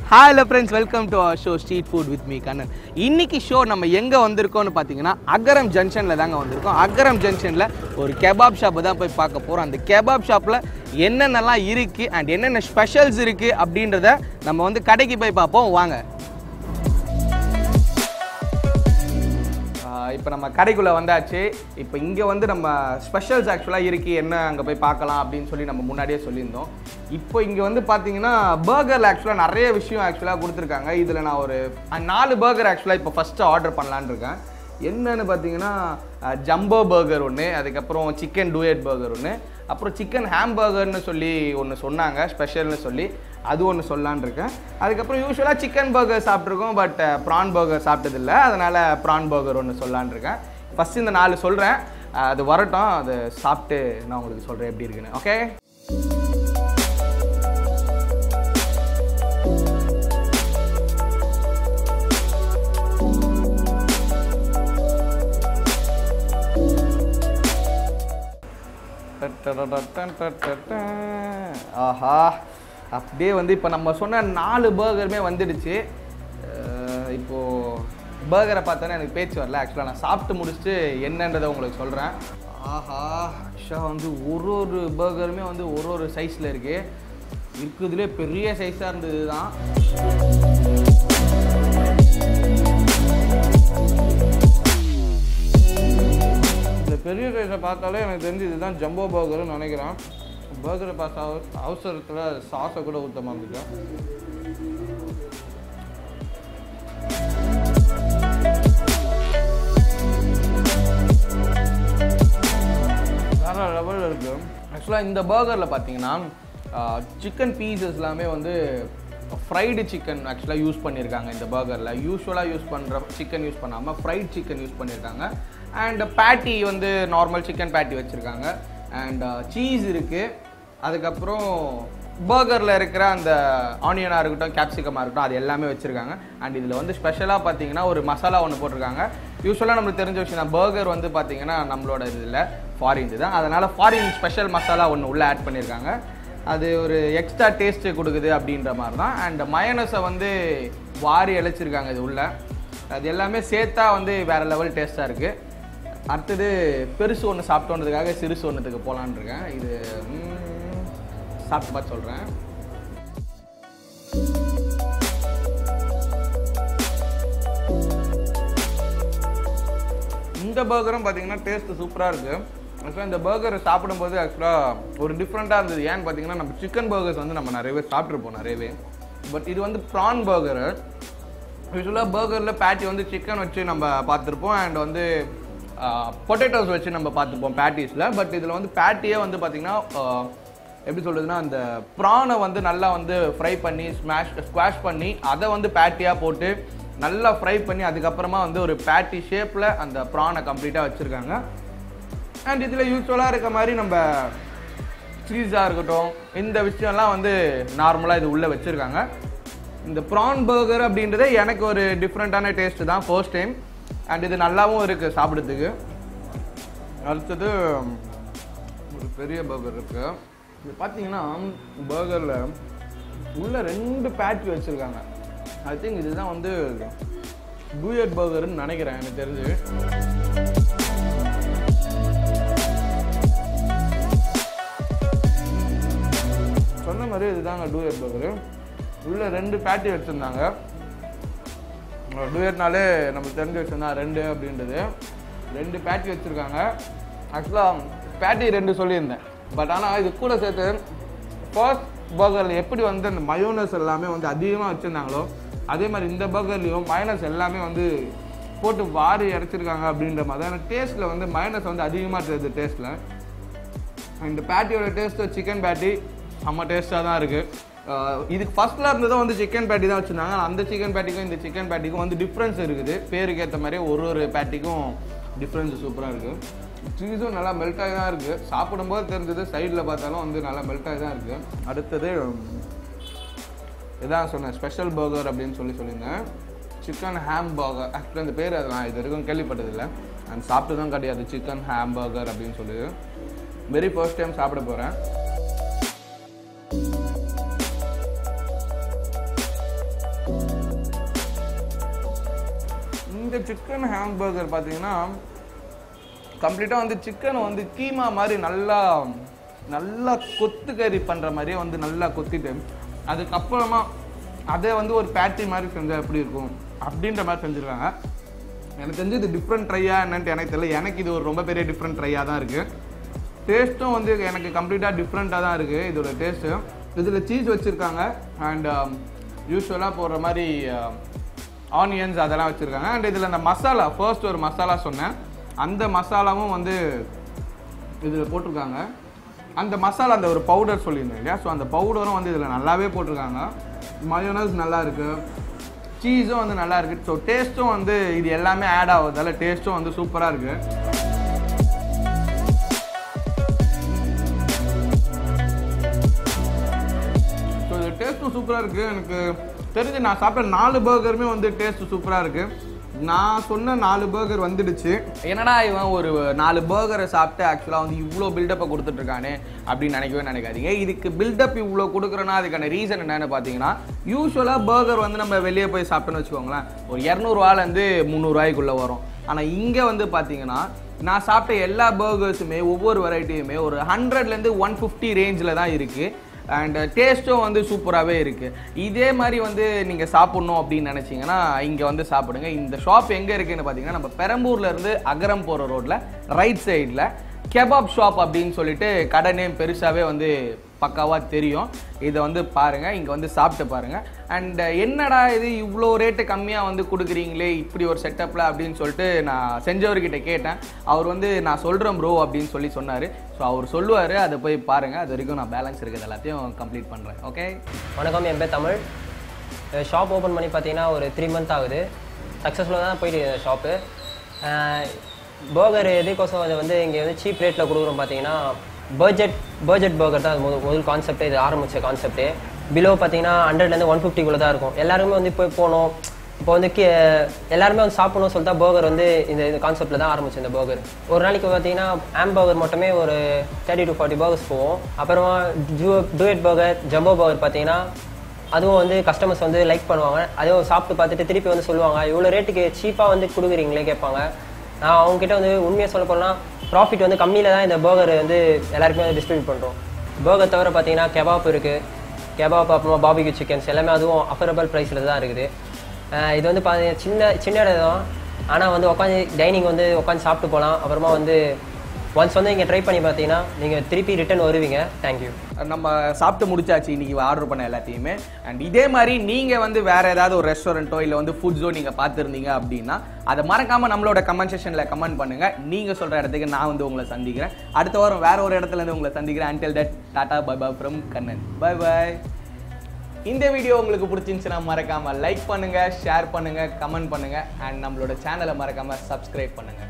hello friends welcome to our show street food with me Kannan இன்னைக்கு show நம்ம எங்கே வந்திருக்கோம்னு பார்த்தீங்கன்னா அகரம் ஜங்ஷனில் தாங்க வந்திருக்கோம் அகரம் ஜங்ஷனில் ஒரு கெபாப் ஷாப்பை தான் போய் பார்க்க போகிறோம் அந்த கெபாப் ஷாப்பில் என்னென்னலாம் இருக்குது அண்ட் என்னென்ன ஸ்பெஷல்ஸ் இருக்குது அப்படின்றத நம்ம வந்து கடைக்கு போய் பார்ப்போம் வாங்க இப்போ நம்ம கடைக்குள்ளே வந்தாச்சு இப்போ இங்கே வந்து நம்ம ஸ்பெஷல்ஸ் ஆக்சுவலாக இருக்குது என்ன அங்கே போய் பார்க்கலாம் அப்படின்னு சொல்லி நம்ம முன்னாடியே சொல்லியிருந்தோம் இப்போ இங்கே வந்து பார்த்தீங்கன்னா பர்கரில் ஆக்சுவலாக நிறைய விஷயம் ஆக்சுவலாக கொடுத்துருக்காங்க இதில் நான் ஒரு அஹ், நாலு பர்கர் ஆக்சுவலாக இப்போ ஃபஸ்ட்டு ஆர்டர் பண்ணலான்னு இருக்கேன் என்னன்னு பார்த்தீங்கன்னா ஜம்போ பர்கர் ஒன்று அதுக்கப்புறம் சிக்கன் டூயட் பர்கர் ஒன்று அப்புறம் சிக்கன் ஹாம்பர்கர்னு சொல்லி ஒன்று சொன்னாங்க ஸ்பெஷல்னு சொல்லி அது ஒன்று சொல்லலான்னு இருக்கேன் அதுக்கப்புறம் யூஸ்வலாக சிக்கன் பர்கர் சாப்பிட்ருக்கோம் பட் ப்ரான் பர்கர் சாப்பிட்டதில்ல அதனால் ப்ரான் பர்கர் ஒன்று சொல்லலான்னு இருக்கேன் ஃபஸ்ட்டு இந்த நாலு சொல்கிறேன் அது வரட்டும் அதை சாப்பிட்டு நான் உங்களுக்கு சொல்கிறேன் எப்படி இருக்குன்னு ஓகே ஆஹா அப்படியே வந்து இப்போ நம்ம சொன்ன நாலு பர்கருமே வந்துடுச்சு அஹ் இப்போ பர்கரை பார்த்தோன்னே எனக்கு பேச்சு வரல ஆக்சுவலாக நான் சாப்பிட்டு முடிச்சுட்டு என்னன்றதை உங்களுக்கு சொல்கிறேன் ஆஹா ஆக்சுவலாக வந்து ஒரு ஒரு பர்கருமே வந்து ஒரு ஒரு சைஸில் இருக்குது இருக்குதுலே பெரிய சைஸாக இருந்தது தான் இந்த பெரிய சைஸை பார்த்தாலே எனக்கு தெரிஞ்சு இதுதான் ஜம்போ பர்கர்னு நினைக்கிறேன் பர்கரை பார்த்த அவ- அவசரத்தில் சாஸை கூட ஊற்ற மாட்டேன் வேற லெவலில் இருக்குது ஆக்சுவலாக இந்த பர்கரில் பார்த்தீங்கன்னா சிக்கன் பீசஸ் எல்லாமே வந்து ஃப்ரைடு சிக்கன் ஆக்சுவலாக யூஸ் பண்ணியிருக்காங்க இந்த பர்கரில் யூஸ்வலாக யூஸ் பண்ணுற சிக்கன் யூஸ் பண்ணாமல் ஃப்ரைட் சிக்கன் யூஸ் பண்ணியிருக்காங்க அண்ட் பேட்டி வந்து நார்மல் சிக்கன் பேட்டி வச்சுருக்காங்க அண்ட் சீஸ் இருக்குது அதுக்கப்புறம் பர்கரில் இருக்கிற அந்த ஆனியனாக இருக்கட்டும் கேப்சிகமாக இருக்கட்டும் அது எல்லாமே வச்சுருக்காங்க அண்ட் இதில் வந்து ஸ்பெஷலாக பார்த்தீங்கன்னா ஒரு மசாலா ஒன்று போட்டிருக்காங்க யூஸ்வலாக நம்மளுக்கு தெரிஞ்ச விஷயம் தான் பர்கர் வந்து பார்த்தீங்கன்னா நம்மளோட இதில் ஃபாரின் தான் அதனால் ஃபாரின் ஸ்பெஷல் மசாலா ஒன்று உள்ளே ஆட் பண்ணியிருக்காங்க அது ஒரு எக்ஸ்ட்ரா டேஸ்ட்டு கொடுக்குது அப்படின்ற மாதிரி தான் அண்ட் மயனஸை வந்து வாரி இழைச்சிருக்காங்க இது உள்ள அது எல்லாமே சேர்த்தா வந்து வேறு லெவல் டேஸ்ட்டாக இருக்குது அடுத்தது பெருசு ஒன்று சாப்பிட்டோன்றதுக்காக சிறுசு ஒன்றுத்துக்கு போகலான்னு இருக்கேன் இது ம், சாப்பிட்டு பார்த்து சொல்கிறேன் இந்த பர்கரும் பார்த்தீங்கன்னா டேஸ்ட் சூப்பராக இருக்குது ஆக்சுவலாக இந்த பர்கர் சாப்பிடும்போது ஆக்சுவலாக ஒரு டிஃப்ரெண்ட்டாக இருந்தது ஏன்னு பார்த்தீங்கன்னா நம்ம சிக்கன் பர்கர்ஸ் வந்து நம்ம நிறையவே சாப்பிட்ருப்போம் நிறையவே பட் இது வந்து ப்ரான் பர்கரு யூஸ்வலாக பர்கரில் பேட்டி வந்து சிக்கன் வச்சு நம்ம பார்த்துருப்போம் அண்ட் வந்து பொட்டேட்டோஸ் வச்சு நம்ம பார்த்துருப்போம் பேட்டிஸில் பட் இதில் வந்து பேட்டியே வந்து பார்த்திங்கன்னா எப்படி சொல்கிறதுனா அந்த ப்ரானை வந்து நல்லா வந்து ஃப்ரை பண்ணி ஸ்மாஷ் ஸ்குவாஷ் பண்ணி அதை வந்து பேட்டியாக போட்டு நல்லா ஃப்ரை பண்ணி அதுக்கப்புறமா வந்து ஒரு பேட்டி ஷேப்பில் அந்த ப்ரானை கம்ப்ளீட்டாக வச்சுருக்காங்க அண்ட் இதில் யூஸ்வலாக இருக்க மாதிரி நம்ம சீஸாக இருக்கட்டும் இந்த விஷயம்லாம் வந்து நார்மலாக இது உள்ளே வச்சுருக்காங்க இந்த ப்ரான் பர்கர் அப்படின்றதே எனக்கு ஒரு டிஃப்ரெண்ட்டான டேஸ்ட்டு தான் ஃபர்ஸ்ட் டைம் அண்ட் இது நல்லாவும் இருக்குது சாப்பிட்றதுக்கு அடுத்தது ஒரு பெரிய பர்கர் இருக்குது இது பார்த்தீங்கன்னா பர்கரில் உள்ள ரெண்டு பேட்டி வச்சுருக்காங்க ஐ திங்க் இதுதான் வந்து டூயட் பர்கர்னு நினைக்கிறேன் எனக்கு தெரிஞ்சு சொன்ன மாதிரி இதுதாங்க டூயட் பர்கரு உள்ள ரெண்டு பேட்டி வச்சுருந்தாங்க டூயட்னாலே நமக்கு தெரிஞ்ச விஷயம் தான் ரெண்டு அப்படின்றது ரெண்டு பேட்டி வச்சுருக்காங்க ஆக்சுவலாக பேட்டி ரெண்டு சொல்லியிருந்தேன் பட் ஆனால் இது கூட சேர்த்து ஃபர்ஸ்ட் பர்கரில் எப்படி வந்து அந்த மயோனஸ் எல்லாமே வந்து அதிகமாக வச்சுருந்தாங்களோ அதே மாதிரி இந்த பர்கர்லேயும் மயோனஸ் எல்லாமே வந்து போட்டு வாரி இறச்சிருக்காங்க அப்படின்ற மாதிரி எனக்கு டேஸ்ட்டில் வந்து மயோனஸ் வந்து அதிகமாக தெரியுது டேஸ்ட்டில் இந்த பேட்டியோட டேஸ்ட்டு சிக்கன் பேட்டி செம்ம டேஸ்ட்டாக தான் இருக்குது இதுக்கு ஃபஸ்ட்டில் இருந்ததும் வந்து சிக்கன் பேட்டி தான் வச்சுருந்தாங்க அந்த சிக்கன் பேட்டிக்கும் இந்த சிக்கன் பேட்டிக்கும் வந்து டிஃப்ரென்ஸ் இருக்குது பேருக்கு ஏற்ற மாதிரி ஒரு ஒரு பேட்டிக்கும் டிஃப்ரென்ஸ் சூப்பராக இருக்குது சீஸும் நல்லா மெல்ட் ஆகி தான் இருக்குது சாப்பிடும்போது தெரிஞ்சது சைடில் பார்த்தாலும் வந்து நல்லா மெல்ட் ஆகி தான் இருக்குது அடுத்தது இதான் சொன்னேன் ஸ்பெஷல் பர்கர் அப்படின்னு சொல்லி சொல்லியிருந்தேன் சிக்கன் ஹாம் பர்கர் ஆக்சுவலாக இந்த பேர் அது நான் இது வரைக்கும் கேள்விப்பட்டதில்லை அண்ட் சாப்பிட்டு தான் கிடையாது சிக்கன் ஹாம் பர்கர் அப்படின்னு சொல்லி வெரி ஃபர்ஸ்ட் டைம் சாப்பிட போகிறேன் இந்த சிக்கன் ஹாம்பர்கர் பார்த்தீங்கன்னா கம்ப்ளீட்டாக வந்து சிக்கனை வந்து கீமா மாதிரி நல்லா நல்லா கொத்து கறி பண்ணுற மாதிரியே வந்து நல்லா கொத்திட்டு அதுக்கப்புறமா அதை வந்து ஒரு பேட்டி மாதிரி செஞ்சால் எப்படி இருக்கும் அப்படின்ற மாதிரி செஞ்சுருக்காங்க எனக்கு தெரிஞ்சு இது டிஃப்ரெண்ட் ட்ரையா என்னன்ட்டு எனக்கு தெரியல எனக்கு இது ஒரு ரொம்ப பெரிய டிஃப்ரெண்ட் ட்ரையாக தான் இருக்குது டேஸ்ட்டும் வந்து எனக்கு கம்ப்ளீட்டாக டிஃப்ரெண்ட்டாக தான் இருக்குது இதோட டேஸ்ட்டு இதில் சீஸ் வச்சுருக்காங்க அண்ட் யூஸ்வலாக போடுற மாதிரி ஆனியன்ஸ் அதெல்லாம் வச்சுருக்காங்க அண்ட் இதில் அந்த மசாலா ஃபர்ஸ்ட் ஒரு மசாலா சொன்னேன் அந்த மசாலாவும் வந்து இதில் போட்டிருக்காங்க அந்த மசாலா அந்த ஒரு பவுடர் சொல்லியிருந்தேன் இல்லையா ஸோ அந்த பவுடரும் வந்து இதில் நல்லாவே போட்டிருக்காங்க மயோனஸ் நல்லா இருக்குது சீஸும் வந்து நல்லா இருக்குது ஸோ டேஸ்ட்டும் வந்து இது எல்லாமே ஆட் ஆகுறதால டேஸ்ட்டும் வந்து சூப்பராக இருக்குது ஸோ இது டேஸ்ட்டும் சூப்பராக இருக்குது எனக்கு தெரிஞ்சு நான் சாப்பிட்ட நாலு பர்கருமே வந்து டேஸ்ட் சூப்பராக இருக்குது நான் சொன்ன நாலு பர்கர் வந்துடுச்சு என்னடா இவன் ஒரு நாலு பர்கரை சாப்பிட்டு ஆக்சுவலாக வந்து இவ்வளோ பில்டப்பை கொடுத்துட்ருக்கானே அப்படின்னு நினைக்கவே நினைக்காதீங்க இதுக்கு பில்டப் இவ்வளோ கொடுக்குறேன்னா அதுக்கான ரீசன் என்னன்னு பார்த்தீங்கன்னா யூஸ்வலாக பர்கர் வந்து நம்ம வெளியே போய் சாப்பிட்டோன்னு வச்சுக்கோங்களேன் ஒரு இரநூறுவாலேருந்து முந்நூறுவாய்க்குள்ளே வரும் ஆனால் இங்கே வந்து பார்த்தீங்கன்னா நான் சாப்பிட்ட எல்லா பர்கர்ஸுமே ஒவ்வொரு வெரைட்டியுமே ஒரு ஹண்ட்ரட்லேருந்து ஒன் ஃபிஃப்டி ரேஞ்சில் தான் இருக்குது அண்ட் டேஸ்ட்டும் வந்து சூப்பராகவே இருக்குது இதே மாதிரி வந்து நீங்கள் சாப்பிட்ணும் அப்படின்னு நினச்சிங்கன்னா இங்கே வந்து சாப்பிடுங்க இந்த ஷாப் எங்கே இருக்குன்னு பார்த்தீங்கன்னா நம்ம பெரம்பூர்ல இருந்து அகரம் போகிற ரோட்டில் ரைட் சைடில் கெபாப் ஷாப் அப்படின்னு சொல்லிட்டு கடை நேம் பெருசாகவே வந்து பக்காவாக தெரியும் இதை வந்து பாருங்கள் இங்கே வந்து சாப்பிட்டு பாருங்கள் அண்ட் என்னடா இது இவ்வளோ ரேட்டு கம்மியாக வந்து கொடுக்குறீங்களே இப்படி ஒரு செட்டப்பில் அப்படின்னு சொல்லிட்டு நான் செஞ்சவர்கிட்ட கேட்டேன் அவர் வந்து நான் சொல்கிறேன் ப்ரோ அப்படின்னு சொல்லி சொன்னார் ஸோ அவர் சொல்லுவார் அதை போய் பாருங்கள் அது வரைக்கும் நான் பேலன்ஸ் இருக்கிறது எல்லாத்தையும் கம்ப்ளீட் பண்ணுறேன் ஓகே வணக்கம் என் பேர் தமிழ் ஷாப் ஓப்பன் பண்ணி பார்த்தீங்கன்னா ஒரு த்ரீ மந்த் ஆகுது சக்ஸஸ்ஃபுல்லாக தான் போயிட்டு ஷாப்பு பர்கர் எதுக்கோசம் அதை வந்து இங்கே வந்து சீப் ரேட்டில் கொடுக்குறோம் பார்த்தீங்கன்னா பட்ஜெட் பட்ஜெட் பர்கர் தான் அது முதல் முதல் கான்செப்டே இது ஆரம்பித்த கான்செப்டே பிலோ பார்த்தீங்கன்னா ஹண்ட்ரட்லேருந்து ஒன் ஃபிஃப்டிக்குள்ளே தான் இருக்கும் எல்லாருமே வந்து போய் போகணும் இப்போ வந்து கே எல்லாருமே வந்து சாப்பிடணும்னு சொல்லிட்டு பர்கர் வந்து இந்த இந்த கான்செப்ட்டில் தான் ஆரம்பிச்சு இந்த பர்கர் ஒரு நாளைக்கு பார்த்தீங்கன்னா ஆம் பர்கர் மட்டுமே ஒரு தேர்ட்டி டு ஃபார்ட்டி பர்கர்ஸ் போவோம் அப்புறமா ஜூ டூயட் பர்கர் ஜம்போ பர்கர் பார்த்தீங்கன்னா அதுவும் வந்து கஸ்டமர்ஸ் வந்து லைக் பண்ணுவாங்க அதுவும் சாப்பிட்டு பார்த்துட்டு திருப்பி வந்து சொல்லுவாங்க இவ்வளோ ரேட்டுக்கு சீப்பாக வந்து கொடுக்குறீங்களே கேட்பாங்க நான் அவங்ககிட்ட வந்து உண்மையாக சொல்ல போனால் ப்ராஃபிட் வந்து கம்மியில் தான் இந்த பர்கர் வந்து எல்லாருக்குமே வந்து டிஸ்ட்ரிபியூட் பண்ணுறோம் பர்கர் தவிர பார்த்தீங்கன்னா கெபாப் இருக்குது கெபாப் அப்புறமா பாபிக்யூ சிக்கன்ஸ் எல்லாமே அதுவும் அஃபரபிள் ப்ரைஸில் தான் இருக்குது அஹ் இது வந்து பார்த்தீங்கன்னா சின்ன சின்ன இடம் தான் ஆனால் வந்து உட்காந்து டைனிங் வந்து உட்காந்து சாப்பிட்டு போகலாம் அப்புறமா வந்து ஒன்ஸ் வந்து இங்கே ட்ரை பண்ணி பார்த்தீங்கன்னா நீங்கள் திருப்பி ரிட்டர்ன் வருவீங்க தேங்க்யூ நம்ம சாப்பிட்டு முடிச்சாச்சு இன்னைக்கு ஆர்டர் பண்ண எல்லாத்தையுமே அண்ட் இதே மாதிரி நீங்கள் வந்து வேற ஏதாவது ஒரு ரெஸ்டாரண்ட்டோ இல்லை வந்து ஃபுட்ஸோ நீங்கள் பார்த்துருந்தீங்க அப்படின்னா அதை மறக்காம நம்மளோட கமெண்ட் செக்ஷனில் கமெண்ட் பண்ணுங்க நீங்கள் சொல்கிற இடத்துக்கு நான் வந்து உங்களை சந்திக்கிறேன் அடுத்த வாரம் வேற ஒரு இடத்துல இருந்து உங்களை சந்திக்கிறேன் until that tata bye bye from Kannan bye bye இந்த வீடியோ உங்களுக்கு பிடிச்சிருந்துச்சுன்னா மறக்காம லைக் பண்ணுங்க ஷேர் பண்ணுங்க கமெண்ட் பண்ணுங்க அண்ட் நம்மளோட சேனலை மறக்காம சப்ஸ்கிரைப் பண்ணுங்க